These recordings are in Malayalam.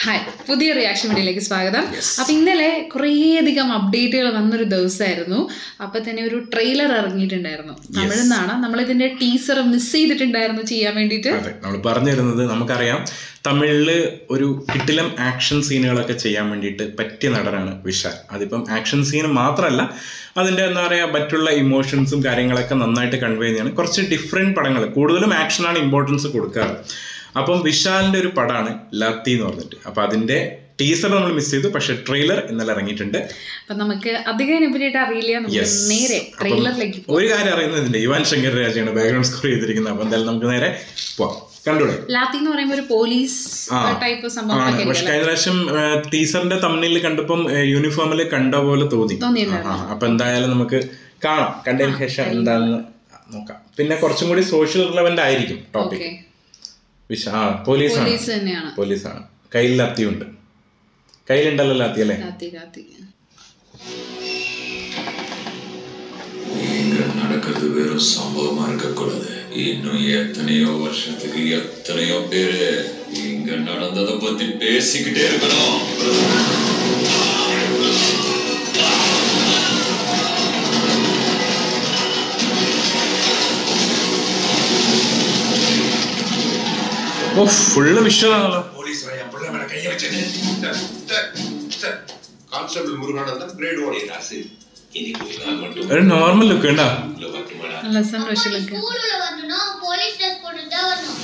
ഹായ് പുതിയ റിയാക്ഷൻ വീഡിയോയിലേക്ക് സ്വാഗതം അപ്പൊ ഇന്നലെ കുറേയധികം അപ്ഡേറ്റുകൾ വന്നൊരു ദിവസമായിരുന്നു അപ്പൊ തന്നെ ഒരു ട്രെയിലർ ഇറങ്ങിയിട്ടുണ്ടായിരുന്നു തമിഴിൽ നിന്നാണ് നമ്മൾ ഇതിന്റെ ടീസർ മിസ് ചെയ്തിട്ടുണ്ടായിരുന്നു ചെയ്യാൻ വേണ്ടിയിട്ട് അതെ നമ്മൾ പറഞ്ഞു തരുന്നത് നമുക്കറിയാം തമിഴില് ഒരു കിട്ടിലം ആക്ഷൻ സീനുകളൊക്കെ ചെയ്യാൻ വേണ്ടിയിട്ട് പറ്റിയ നടനാണ് വിശാൽ അതിപ്പം ആക്ഷൻ സീൻ മാത്രമല്ല അതിൻ്റെ എന്താ പറയുക മറ്റുള്ള ഇമോഷൻസും കാര്യങ്ങളൊക്കെ നന്നായിട്ട് കൺവേ ചെയ്യുന്നതാണ് കുറച്ച് ഡിഫറെൻറ്റ് പടങ്ങൾ കൂടുതലും ആക്ഷനാണ് ഇമ്പോർട്ടൻസ് കൊടുക്കാറ് അപ്പം വിശാലിൻ്റെ ഒരു പടമാണ് ലത്തി എന്ന് പറഞ്ഞിട്ട് അപ്പം അതിൻ്റെ ടീസർ നമ്മൾ മിസ് ചെയ്തു പക്ഷേ ട്രെയിലർ ഇന്നലെ ഇറങ്ങിയിട്ടുണ്ട് അപ്പൊ നമുക്ക് അധികം ഇതിനെപ്പറ്റിയിട്ട് അറിയില്ല നമുക്ക് നേരെ ട്രെയിലറിലേക്ക് ഒരു കാര്യം അറിയുന്നതിൻ്റെ യുവാൻ ശങ്കർ രാജയാണ് ബാക്ക്ഗ്രൗണ്ട് സ്കോർ ചെയ്തിരിക്കുന്നത് അപ്പം എന്തായാലും നമുക്ക് നേരെ പോവാം കണ്ടൂടെ ലാത്തി എന്ന് പറയുമ്പോൾ ഒരു പോലീസ് ടൈപ്പ് ആണ് സംഭവങ്ങളൊക്കെ പക്ഷെ കഴിഞ്ഞ പ്രാവശ്യം ടീച്ചറിന്റെ തമ്മിൽ കണ്ടപ്പം യൂണിഫോമിൽ കണ്ട പോലെ തോന്നി തോന്നിയിട്ടുണ്ടായിരുന്നു ആ, അപ്പൊ എന്തായാലും നമുക്ക് കാണാം കണ്ടതിന് ശേഷം എന്താണെന്ന് നോക്കാം പിന്നെ കുറച്ചും കൂടി സോഷ്യൽ റിലവന്റ് ആയിരിക്കും ടോപ്പിക് ഓക്കെ വിശ ആ പോലീസാണ് പോലീസ് തന്നെയാണ് പോലീസാണ് കയ്യിൽ ലത്തിയുണ്ട് കയ്യിലുണ്ടല്ലോ ലത്തി അല്ലേ ലാത്തി ലാത്തി இங்க நடக்கிறது வெறும் சம்பவமா இருக்கக்கூடாது இன்னும் எத்தனையோ வருஷத்துக்கு எத்தனையோ பேரு இங்க நடந்ததை பத்தி பேசிக்கிட்டே இருக்கணும் ഓ ഫുള്ള് വിഷ്വലാണല്ലോ போலீஸ் என் பிள்ளை மேல கைய வச்சது sir, sir, sir. Constable Muruganandam grade one Rasu இன்னைக்கு ஒரு நாள் மட்டும் ഒരു നോർമൽ ലുക്ക് ഉണ്ടാ உள்ள வரட்டுமாடா നല്ല രസം റഷ്യലൊക്കെ ஊருல வரணும்னா போலீஸ் ட்ரெஸ் போட்டுட்டு தான் வரணும்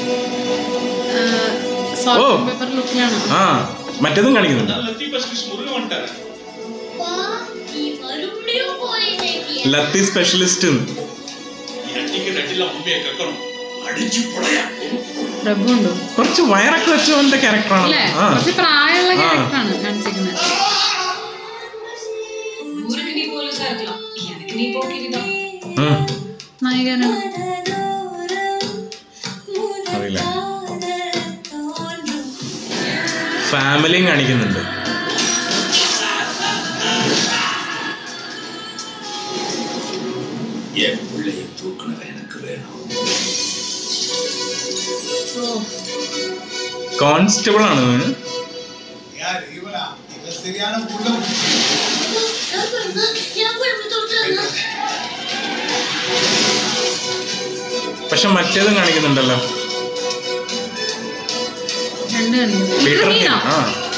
സോൾട്ട് പേപ്പർ ലുക്കിലാണ് ആ മറ്റേതും കാണിക്കുന്നുണ്ട് அப்பா நீ மறுபடியும் போலீஸ் ஆயிட்டியா ലത്തി സ്പെഷ്യലിസ്റ്റ് அடிச்சு போடையா പ്രഭു ഉണ്ടോ കുറച്ച് വയറൊക്കെ വെച്ചവന്റെ ക്യാരക്ടറാണ് അല്ലേ ആ കുറച്ച് പ്രായമുള്ള ക്യാരക്ടറാണ് കാണിച്ചിരിക്കുന്നത് ஊருக்கு நீ போலீஸா இருக்கலாம் எனக்கு நீ போக்கிரிதான் ഉം. നായകനാണ് അറിയില്ല ഫാമിലിയും കാണിക്കുന്നുണ്ട് என் பிள்ளைய தூக்குனவன் எனக்கு வேணும் കോൺസ്റ്റബിൾ ആണ് ഇവന്. யார் இவனா இவன் சரியான புள்ள எனக்கு இப்படி தோற்றுறாங்க പക്ഷെ മറ്റേതും കാണിക്കുന്നുണ്ടല്ലോ രണ്ട് കാണിക്കുന്നു പീറ്റർ ഹീനോ? ആ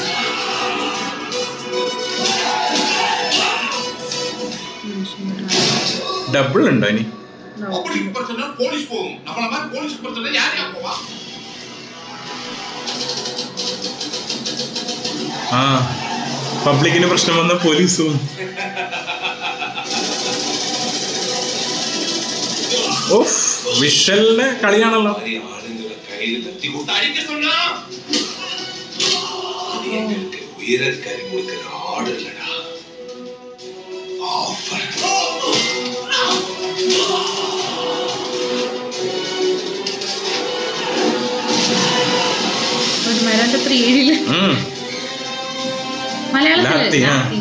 ഡബിൾ ഉണ്ടോ ഇനി அப்படி பிரச்சனை போலீஸ் போகும் நம்மள மாதிரி போலீஸ் பிரச்சனை யார் யார் போவா ആ പബ്ലിക്കിന് പ്രശ്നം വന്ന പോലീസും ഓഫ് വിഷലിന്റെ കളിയാണല്ലോ மாதிரி ஆளுங்களை கையில லத்தி போட்டு அடிக்க சொன்னா அது எங்களுக்கு உயிரற்கறி கொடுக்கிற ஆடு இல்லடா ஆஃபர் ഒരു മരണ്ട് ത്രീ ഏഴില് ഉം. മലയാളത്തില് ലാത്തി, ആ. ലാത്തി.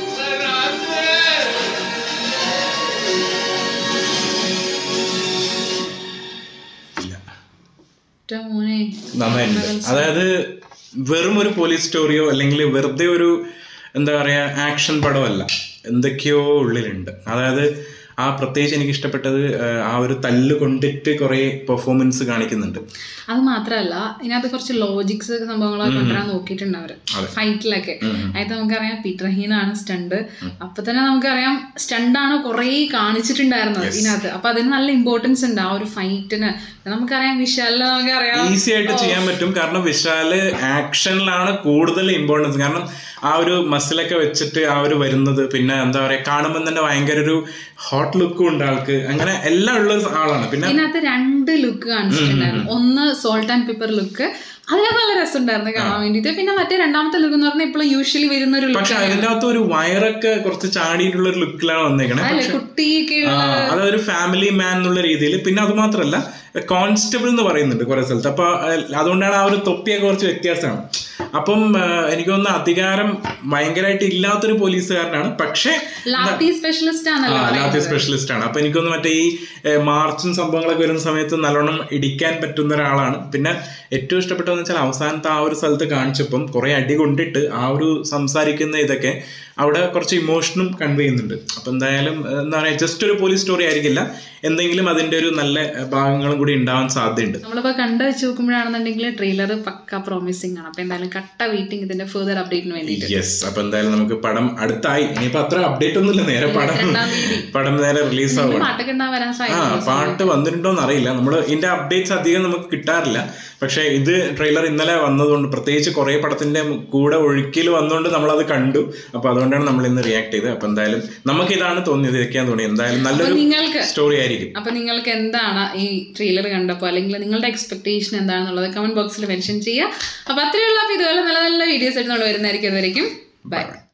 ഇല്ല. ന്റെ മോനെ നന്നായിട്ടുണ്ട് അതായത് വെറും ഒരു പോലീസ് സ്റ്റോറിയോ അല്ലെങ്കിൽ വെറുതെ ഒരു എന്താ പറയാ ആക്ഷൻ പടമല്ല എന്തൊക്കെയോ ഉള്ളിലുണ്ട് അതായത് ആ പ്രത്യേകിച്ച് എനിക്ക് ഇഷ്ടപ്പെട്ടത് ആ, ആ ഒരു തല്ല് കൊണ്ടിട്ട് കുറെ പെർഫോമൻസ് കാണിക്കുന്നുണ്ട് അത് മാത്രല്ല ഇതിനകത്ത് കുറച്ച് ലോജിക്സ് സംഭവങ്ങളൊക്കെ കൊണ്ടുവരാൻ നോക്കിയിട്ടുണ്ട് അവര് ഫൈറ്റിലൊക്കെ അതായത് നമുക്കറിയാം പീറ്റർ ഹീനാണ് സ്റ്റണ്ട് അപ്പൊ തന്നെ നമുക്കറിയാം സ്റ്റണ്ടാണ് കുറേ കാണിച്ചിട്ടുണ്ടായിരുന്നത് ഇതിനകത്ത് അപ്പൊ അതിന് നല്ല ഇമ്പോർട്ടൻസ് ഉണ്ട് ആ ഒരു ഫൈറ്റിന് നമുക്കറിയാം വിശാലിനെ നമുക്കറിയാം ഈസി ആയിട്ട് ചെയ്യാൻ പറ്റും കാരണം വിശാല് ആക്ഷനിലാണ് കൂടുതൽ ഇമ്പോർട്ടൻസ് കാരണം ആ ഒരു മസിലൊക്കെ വെച്ചിട്ട് ആ ഒരു വരുന്നത് പിന്നെ എന്താ പറയാ കാണുമ്പോൾ തന്നെ ഭയങ്കര ഒരു ഹോട്ട് ലുക്കും ഉണ്ട് ആൾക്ക് അങ്ങനെ എല്ലാം ഉള്ള ആളാണ് പിന്നെ ഇതിനകത്ത് രണ്ട് ലുക്ക് കാണിച്ചിട്ടുണ്ടായിരുന്നു ഒന്ന് സോൾട്ട് ആൻഡ് പെപ്പർ ലുക്ക് അതിനകത്ത് നല്ല രസമുണ്ടായിരുന്നു കാണാൻ വേണ്ടിയിട്ട് പിന്നെ മറ്റേ രണ്ടാമത്തെ ലുക്ക് എന്ന് പറഞ്ഞാൽ ഇപ്പോഴും യൂഷ്വലി വരുന്ന ഒരു പക്ഷെ ലുക്ക് അതിന്റെ അകത്ത് ഒരു വയറൊക്കെ കുറച്ച് ചാടിയിട്ടുള്ള ഒരു ലുക്കിലാണ് വന്നേക്കണേ അല്ലെ പക്ഷെ കുട്ടിക്ക് ആ, അതൊരു ഫാമിലി മാൻ എന്നുള്ള രീതിയിൽ പിന്നെ അത് മാത്രമല്ല കോൺസ്റ്റബിൾ എന്ന് പറയുന്നുണ്ട് കുറെ സ്ഥലത്ത് അപ്പൊ അഹ് അതുകൊണ്ടാണ് ആ ഒരു തൊപ്പിയൊക്കെ കുറച്ച് വ്യത്യാസമാണ് അപ്പം ആ, എനിക്ക് തോന്നുന്നു അധികാരം ഭയങ്കരമായിട്ട് ഇല്ലാത്തൊരു പോലീസുകാരനാണ് പക്ഷേ ലാത്തി സ്പെഷ്യലിസ്റ്റ് ആ ആണല്ലോ ലാത്തി സ്പെഷ്യലിസ്റ്റ് ആണ് അപ്പൊ എനിക്കൊന്ന് മറ്റേ ഈ ഏ, മാർച്ചും സംഭവങ്ങളൊക്കെ വരുന്ന സമയത്ത് നല്ലോണം ഇടിക്കാൻ പറ്റുന്ന ഒരാളാണ് പിന്നെ ഏറ്റവും ഇഷ്ടപ്പെട്ടതെന്ന് വെച്ചാൽ അവസാനത്തെ ആ ഒരു സ്ഥലത്ത് കാണിച്ചപ്പം കുറെ അടി കൊണ്ടിട്ട് ആ ഒരു സംസാരിക്കുന്ന ഇതൊക്കെ അവിടെ കുറച്ച് ഇമോഷനും കൺവേ ചെയ്യുന്നുണ്ട് അപ്പൊ എന്തായാലും ഏ, എന്താ പറയാ ജസ്റ്റ് ഒരു പോലീസ് സ്റ്റോറി ആയിരിക്കില്ല എന്തെങ്കിലും അതിന്റെ ഒരു നല്ല ഏ, ഭാഗങ്ങളും കൂടി ഉണ്ടാവാൻ സാധ്യതയുണ്ട് നമ്മളിപ്പോ കണ്ടു വെച്ച് നോക്കുമ്പോഴാണെന്നുണ്ടെങ്കിൽ ട്രെയിലർ പക്ക പ്രോമിസിംഗ് ആണ് അപ്പൊ എന്തായാലും കട്ട വെയിറ്റിംഗ് ഇതിന്റെ ഫെർദർ അപ്ഡേറ്റിന് വേണ്ടിയിട്ട് യെസ് അപ്പൊ എന്തായാലും നമുക്ക് പടം അടുത്തായി ഇനിയിപ്പോ അത്ര അപ്ഡേറ്റ് ഒന്നുമില്ല നേരെ പടം ഇരുപത്തിരണ്ടാം തീയതി. പടം നേരെ റിലീസ് ആവുകയാണ് പാട്ടൊക്കെ ഉണ്ടാവാൻ വരാൻ ആ സാധ്യത പാട്ട് വന്നിട്ടുണ്ടോന്ന് അറിയില്ല നമ്മൾ ഇതിന്റെ അപ്ഡേറ്റ്സ് അധികം നമുക്ക് കിട്ടാറില്ല പക്ഷെ ഇത് ട്രെയിലർ ഇന്നലെ വന്നതുകൊണ്ട് പ്രത്യേകിച്ച് കുറെ പടത്തിന്റെ കൂടെ ഒഴുക്കിൽ വന്നുകൊണ്ട് നമ്മൾ അത് കണ്ടു അപ്പൊ അതുകൊണ്ടാണ് നമ്മൾ ഇന്ന് റിയാക്ട് ചെയ്തത് അപ്പൊ എന്തായാലും നമുക്ക് ഇതാണ് തോന്നിയത് ഇതൊക്കെയാ തോന്നി എന്തായാലും നല്ലൊരു നിങ്ങൾക്ക് സ്റ്റോറി ആയിരിക്കും അപ്പൊ നിങ്ങൾക്ക് എന്താണ് ഈ ട്രെയിലർ കണ്ടപ്പോൾ അല്ലെങ്കിൽ നിങ്ങളുടെ എക്സ്പെക്ടേഷൻ എന്താണെന്നുള്ളത് കമന്റ് ബോക്സിൽ മെൻഷൻ ചെയ്യുക അപ്പൊ അത്രയുള്ള അപ്പൊ ഇതുപോലെ നല്ല നല്ല വീഡിയോസ് ആയിട്ട് നമ്മൾ വരുന്നതായിരിക്കും അതുവരെയും ബൈ